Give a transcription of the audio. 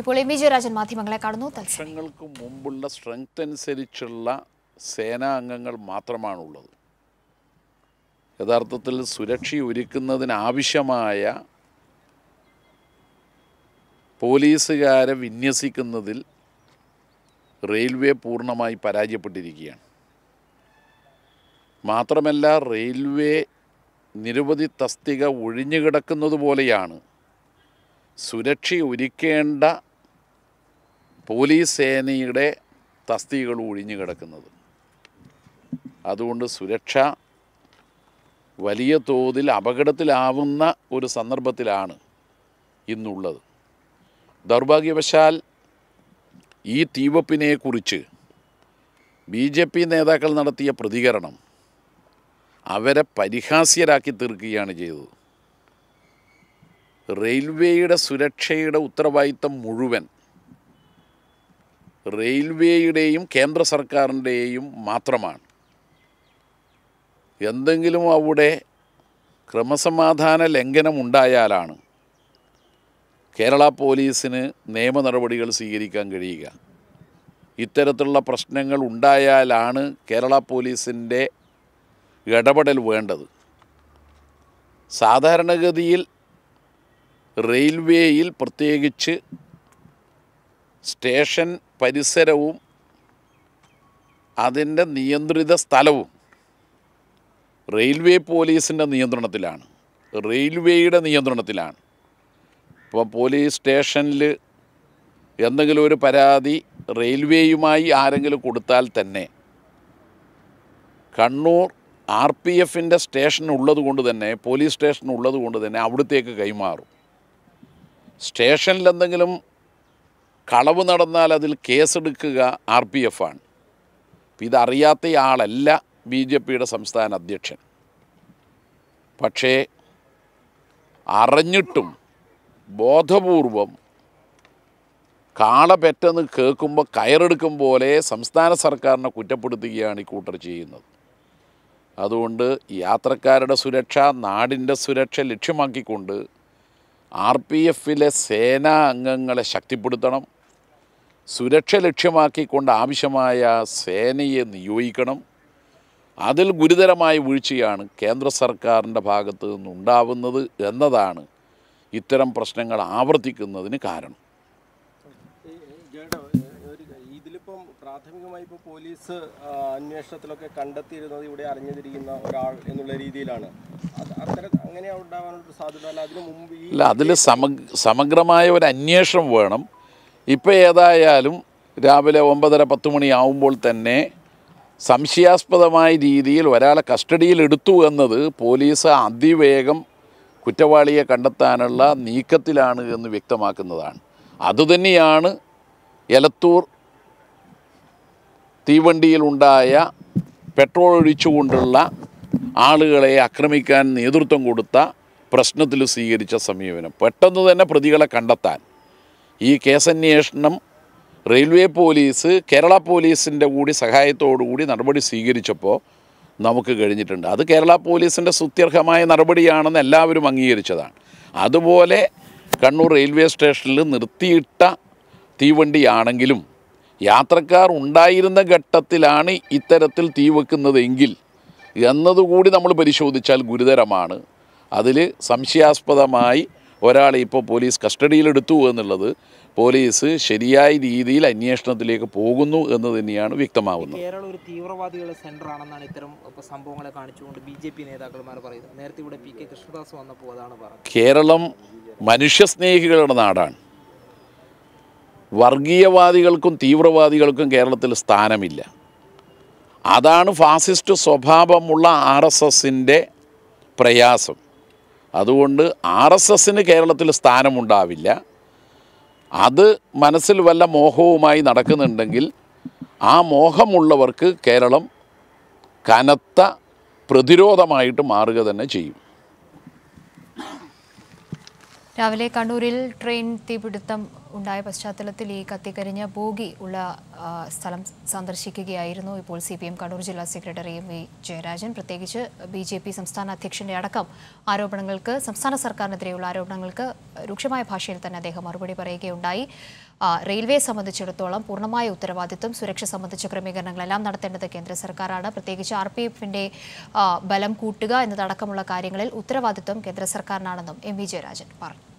ഇപ്പോൾ M V Jayarajan മാധ്യമങ്ങളെ കാണുന്നു തത്സമയം വർഷങ്ങൾക്ക് മുമ്പുള്ള സ്ട്രെങ്ത് അനുസരിച്ചുള്ള സേനാ അംഗങ്ങൾ മാത്രമാണുള്ളത് യഥാർത്ഥത്തിൽ സുരക്ഷ ഒരുക്കുന്നതിനാവശ്യമായ പോലീസുകാരെ വിന്യസിക്കുന്നതിൽ റെയിൽവേ പൂർണ്ണമായി പരാജയപ്പെട്ടിരിക്കുകയാണ് മാത്രമല്ല റെയിൽവേ നിരവധി തസ്തിക ഒഴിഞ്ഞുകിടക്കുന്നത് പോലെയാണ് സുരക്ഷ ഒരുക്കേണ്ട പോലീസ് സേനയുടെ തസ്തികകൾ ഒഴിഞ്ഞു കിടക്കുന്നത് അതുകൊണ്ട് സുരക്ഷ വലിയ തോതിൽ അപകടത്തിലാവുന്ന ഒരു സന്ദർഭത്തിലാണ് ഇന്നുള്ളത് ദൗർഭാഗ്യവശാൽ ഈ തീവപ്പിനെക്കുറിച്ച് ബി ജെ പി നേതാക്കൾ നടത്തിയ പ്രതികരണം അവരെ പരിഹാസ്യരാക്കി തീർക്കുകയാണ് ചെയ്തത് റെയിൽവേയുടെ സുരക്ഷയുടെ ഉത്തരവാദിത്തം മുഴുവൻ റെയിൽവേയുടെയും കേന്ദ്ര സർക്കാരിൻ്റെയും മാത്രമാണ് എന്തെങ്കിലും അവിടെ ക്രമസമാധാന ലംഘനം ഉണ്ടായാലാണ് കേരള പോലീസിന് നിയമ നടപടികൾ സ്വീകരിക്കാൻ കഴിയുക ഇത്തരത്തിലുള്ള പ്രശ്നങ്ങൾ ഉണ്ടായാലാണ് കേരള പോലീസിൻ്റെ ഇടപെടൽ വേണ്ടത് സാധാരണഗതിയിൽ റെയിൽവേയിൽ പ്രത്യേകിച്ച് സ്റ്റേഷൻ പരിസരവും അതിൻ്റെ നിയന്ത്രിത സ്ഥലവും റെയിൽവേ പോലീസിൻ്റെ നിയന്ത്രണത്തിലാണ് റെയിൽവേയുടെ നിയന്ത്രണത്തിലാണ് ഇപ്പോൾ പോലീസ് സ്റ്റേഷനിൽ എന്തെങ്കിലും ഒരു പരാതി റെയിൽവേയുമായി ആരെങ്കിലും കൊടുത്താൽ തന്നെ കണ്ണൂർ ആർ പി എഫിൻ്റെ സ്റ്റേഷൻ ഉള്ളത് കൊണ്ട് തന്നെ പോലീസ് സ്റ്റേഷൻ ഉള്ളത് കൊണ്ട് തന്നെ അവിടത്തേക്ക് കൈമാറും സ്റ്റേഷനിൽ എന്തെങ്കിലും കളവ് നടന്നാൽ അതിൽ കേസെടുക്കുക ആർ പി എഫ് ആണ് അപ്പം ഇതറിയാത്ത ആളല്ല ബി ജെ പിയുടെ സംസ്ഥാന അധ്യക്ഷൻ പക്ഷേ അറിഞ്ഞിട്ടും ബോധപൂർവം കാള പെറ്റെന്ന് കേൾക്കുമ്പോൾ കയറെടുക്കും പോലെ സംസ്ഥാന സർക്കാരിനെ കുറ്റപ്പെടുത്തുകയാണ് ഈ കൂട്ടർ ചെയ്യുന്നത് അതുകൊണ്ട് യാത്രക്കാരുടെ സുരക്ഷ നാടിൻ്റെ സുരക്ഷ ലക്ഷ്യമാക്കിക്കൊണ്ട് ആർ പി എഫിലെ സേനാ അംഗങ്ങളെ ശക്തിപ്പെടുത്തണം സുരക്ഷ ലക്ഷ്യമാക്കിക്കൊണ്ട് ആവശ്യമായ സേനയെ നിയോഗിക്കണം അതിൽ ഗുരുതരമായ വീഴ്ചയാണ് കേന്ദ്ര സർക്കാരിൻ്റെ ഭാഗത്ത് നിന്നുണ്ടാവുന്നത് എന്നതാണ് ഇത്തരം പ്രശ്നങ്ങൾ ആവർത്തിക്കുന്നതിന് കാരണം ഈ ജേട്ടാ, ഒരു ഇതിലിപ്പം പ്രാഥമികമായി ഇപ്പോൾ പോലീസ് ആ, അന്വേഷണത്തിലൊക്കെ കണ്ടെത്തിയിരുന്നത് ഇവിടെ അറിഞ്ഞിരിക്കുന്ന ഒരാൾ എന്നുള്ള രീതിയിലാണ് അത് അത്തരം അങ്ങനെ ഉണ്ടാവാനുള്ള സാധ്യത അല്ല അതിനു മുമ്പ് ഈ ഇല്ല അതിൽ സമ സമഗ്രമായ ഒരു അന്വേഷണം വേണം ഇപ്പോൾ ഏതായാലും രാവിലെ ഒമ്പതര പത്ത് മണിയാവുമ്പോൾ തന്നെ സംശയാസ്പദമായ രീതിയിൽ ഒരാളെ കസ്റ്റഡിയിൽ എടുത്തു എന്നത് പോലീസ് അതിവേഗം കുറ്റവാളിയെ കണ്ടെത്താനുള്ള നീക്കത്തിലാണ് എന്ന് വ്യക്തമാക്കുന്നതാണ് അതുതന്നെയാണ് എലത്തൂർ തീവണ്ടിയിലുണ്ടായ പെട്രോൾ ഒഴിച്ചുകൊണ്ടുള്ള ആളുകളെ ആക്രമിക്കാൻ നേതൃത്വം കൊടുത്ത പ്രശ്നത്തിൽ സ്വീകരിച്ച സമീപനം പെട്ടെന്ന് തന്നെ പ്രതികളെ കണ്ടെത്താൻ ഈ കേസന്വേഷണം റെയിൽവേ പോലീസ് കേരള പോലീസിൻ്റെ കൂടി സഹായത്തോടു കൂടി നടപടി സ്വീകരിച്ചപ്പോൾ നമുക്ക് കഴിഞ്ഞിട്ടുണ്ട് അത് കേരള പോലീസിൻ്റെ സുത്യർഹമായ നടപടിയാണെന്ന് എല്ലാവരും അംഗീകരിച്ചതാണ് അതുപോലെ കണ്ണൂർ റെയിൽവേ സ്റ്റേഷനിൽ നിർത്തിയിട്ട തീവണ്ടിയാണെങ്കിലും യാത്രക്കാർ ഉണ്ടായിരുന്ന ഘട്ടത്തിലാണ് ഇത്തരത്തിൽ തീ വെക്കുന്നതെങ്കിൽ എന്നതുകൂടി നമ്മൾ പരിശോധിച്ചാൽ ഗുരുതരമാണ് അതിൽ സംശയാസ്പദമായി ഒരാളെ ഇപ്പോൾ പോലീസ് കസ്റ്റഡിയിലെടുത്തു എന്നുള്ളത് പോലീസ് ശരിയായ രീതിയിൽ അന്വേഷണത്തിലേക്ക് പോകുന്നു എന്ന് തന്നെയാണ് വ്യക്തമാവുന്നത് കേരളം ഒരു തീവ്രവാദികളുടെ സെന്റർ ആണെന്നാണ് ഇത്തരം ഇപ്പൊ സംഭവങ്ങളെ കാണിച്ചുകൊണ്ട് ബി ജെ പി നേതാക്കന്മാർ പറയുന്നത് നേരത്തെ ഇവിടെ പി കെ കൃഷ്ണദാസ് വന്നപ്പോൾ അതാണ് പറഞ്ഞത് കേരളം മനുഷ്യസ്നേഹികളുടെ നാടാണ് വർഗീയവാദികൾക്കും തീവ്രവാദികൾക്കും കേരളത്തിൽ സ്ഥാനമില്ല അതാണ് ഫാസിസ്റ്റ് സ്വഭാവമുള്ള ആർ എസ് എസിൻ്റെ പ്രയാസം അതുകൊണ്ട് ആർ എസ് എസിന് കേരളത്തിൽ സ്ഥാനമുണ്ടാവില്ല അത് മനസ്സിൽ വല്ല മോഹവുമായി നടക്കുന്നുണ്ടെങ്കിൽ ആ മോഹമുള്ളവർക്ക് കേരളം കനത്ത പ്രതിരോധമായിട്ട് മാറുക തന്നെ ചെയ്യും രാവിലെ കണ്ണൂരിൽ ട്രെയിൻ തീപിടുത്തം ഉണ്ടായ പശ്ചാത്തലത്തിൽ ഈ കത്തിക്കരിഞ്ഞ ബോഗി ഉള്ള ആ, സ്ഥലം സന്ദർശിക്കുകയായിരുന്നു ഇപ്പോൾ സി പി എം കണ്ണൂർ ജില്ലാ സെക്രട്ടറി എം വി ജയരാജൻ പ്രത്യേകിച്ച് ബി ജെ പി സംസ്ഥാന അധ്യക്ഷന്റെ അടക്കം ആരോപണങ്ങൾക്ക് സംസ്ഥാന സർക്കാരിനെതിരെയുള്ള ആരോപണങ്ങൾക്ക് രൂക്ഷമായ ഭാഷയിൽ തന്നെ അദ്ദേഹം മറുപടി പറയുകയുണ്ടായി ആ, റെയിൽവേ സംബന്ധിച്ചിടത്തോളം പൂർണ്ണമായ ഉത്തരവാദിത്വം സുരക്ഷ സംബന്ധിച്ച ക്രമീകരണങ്ങളെല്ലാം നടത്തേണ്ടത് കേന്ദ്ര സർക്കാരാണ് പ്രത്യേകിച്ച് ആർ പി എഫിന്റെ ബലം കൂട്ടുക എന്നതടക്കമുള്ള കാര്യങ്ങളിൽ ഉത്തരവാദിത്വം കേന്ദ്ര സർക്കാരിനാണെന്നും എം വി ജയരാജൻ പറഞ്ഞു